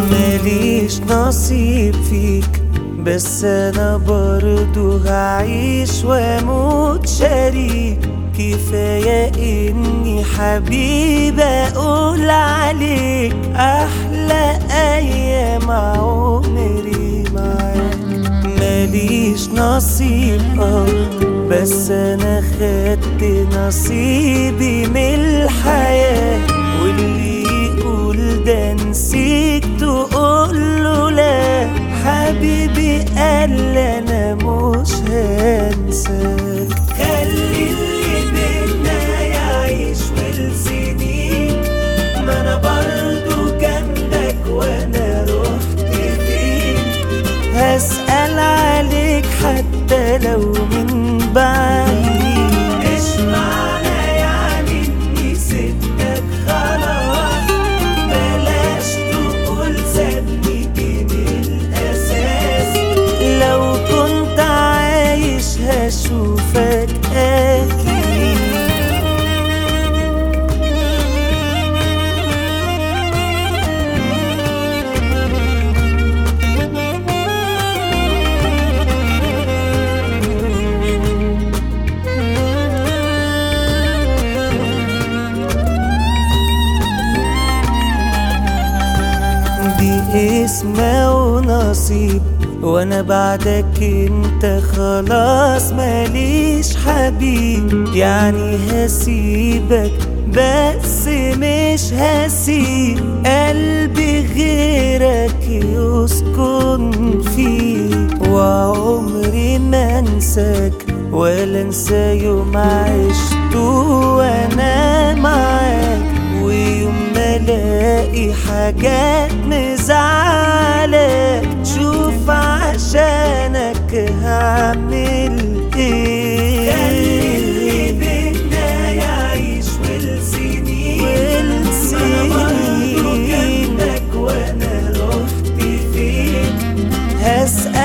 ماليش نصيب فيك بس انا برضو هعيش واموت شريك كفاية اني حبيب اقول عليك احلى ايام عمري معاك ماليش نصيب اه بس انا خدت نصيبي من الحياة واللي يقول ده نسيك تقول له لا حبيبي قال انا مش هنساك خلي اللي بينا يعيش والسنين ما انا برضو جنبك وانا رحت فين هسأل عليك حتى لو من بعيد ايش معنى يعني اني سبتك خلاص بلاش تقول سابني من الاساس لو كنت عايش هشوفك اكيد دي اسمه ونصيب وانا بعدك انت خلاص ماليش حبيب يعني هسيبك بس مش هسيب قلبي غيرك يسكن فيه وعمري ما انساك ولا انسى يوم عشته وانا معاك ويوم ما الاقي حاجات مزعلك شوف عشانك هعمل ايه خلي بينا يعيش والسنين والسنين جنبك وانا رحت فين هسأل